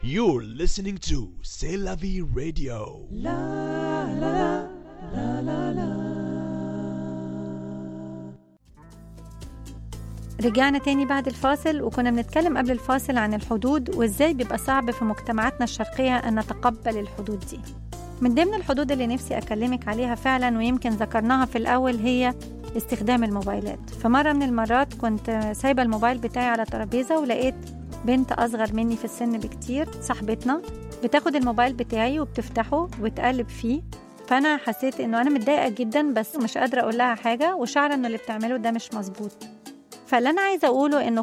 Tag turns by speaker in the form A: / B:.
A: You're listening to C'est la vie radio.
B: رجعنا تاني بعد الفاصل وكنا بنتكلم قبل الفاصل عن الحدود وازاي بيبقى صعب في مجتمعاتنا الشرقية أن نتقبل الحدود دي من ضمن الحدود اللي نفسي أكلمك عليها فعلا ويمكن ذكرناها في الأول هي استخدام الموبايلات في مرة من المرات كنت سايبة الموبايل بتاعي على ترابيزة ولقيت بنت أصغر مني في السن بكتير صاحبتنا بتاخد الموبايل بتاعي وبتفتحه وتقلب فيه فأنا حسيت إنه أنا متضايقة جدا بس مش قادرة أقول لها حاجة وشعر إنه اللي بتعمله ده مش مظبوط فاللي أنا عايزة أقوله إنه